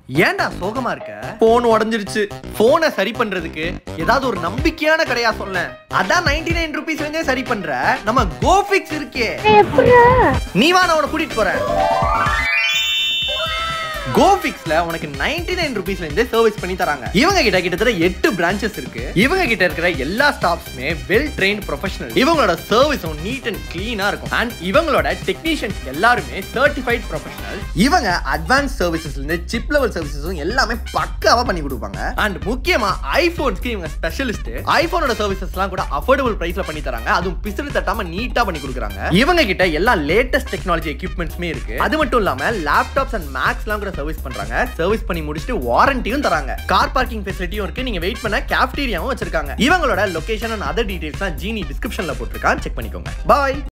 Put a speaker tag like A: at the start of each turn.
A: ஏன்டா சோகமா இருக்க போன் உடஞ்சிருச்சு போனை சரி பண்றதுக்கு ஏதாவது ஒரு நம்பிக்கையான கடையா சொல்ல அதான் நைன்டி நைன் ருபீஸ் இருந்தே சரி பண்ற நம்ம கோபிக்ஸ் இருக்கே நீ வா நான் உன கூட்டிட்டு போறேன் கோபிக்ஸ்ல உனக்கு நைன்டி நைன் ருபீஸ்ல இருந்தே சர்வீஸ் பண்ணி தராங்க இவங்க கிட்ட கிட்டத்தட்ட எட்டு பிரான்ச்சஸ் இருக்கு இவங்க கிட்ட இருக்கிற எல்லா ஸ்டாஃப்ஸ்மே வெல் ட்ரெயின் ப்ரொஃபஷனல் இவங்களோட சர்வீஸும் நீட் அண்ட் கிளீனா இருக்கும் அண்ட் இவங்களோட டெக்னீஷியன்ஸ் எல்லாருமே சர்டிஃபைட் ப்ரொஃபஷனல் இவங்க அட்வான்ஸ் சர்வீசஸ்ல இருந்து சிப் லெவல் சர்வீசஸும் எல்லாமே பக்காவா பண்ணி கொடுப்பாங்க அண்ட் முக்கியமா ஐபோன்ஸ்க்கு இவங்க ஸ்பெஷலிஸ்ட் ஐபோனோட சர்வீசஸ்லாம் கூட அஃபோர்டபுள் பிரைஸ்ல பண்ணி தராங்க அதுவும் பிசிறு தட்டாம நீட்டா பண்ணி கொடுக்குறாங்க இவங்க கிட்ட எல்லா லேட்டஸ்ட் டெக்னாலஜி எக்யூப்மெண்ட்ஸ்மே இருக்கு அது மட்டும் இல்லாம லேப்டாப்ஸ் அண்ட் மேக்ஸ்லாம் கூட சர்வீஸ் பண்றாங்க சர்வீஸ் பண்ணி முடிச்சுட்டு வாரண்டியும் தராங்க கார் பார்க்கிங் ஃபெசிலிட்டியும் இருக்கு நீங்க வெயிட் பண்ண கேஃப்டீரியாவும் வச்சிருக்காங்க இவங்களோட லொகேஷன் அண்ட் அதர் டீடைல்ஸ் தான் ஜீனி டிஸ்கிரிப்ஷன்ல போட்டிருக்கான் செக் பண்ணிக்கோங்க பாய்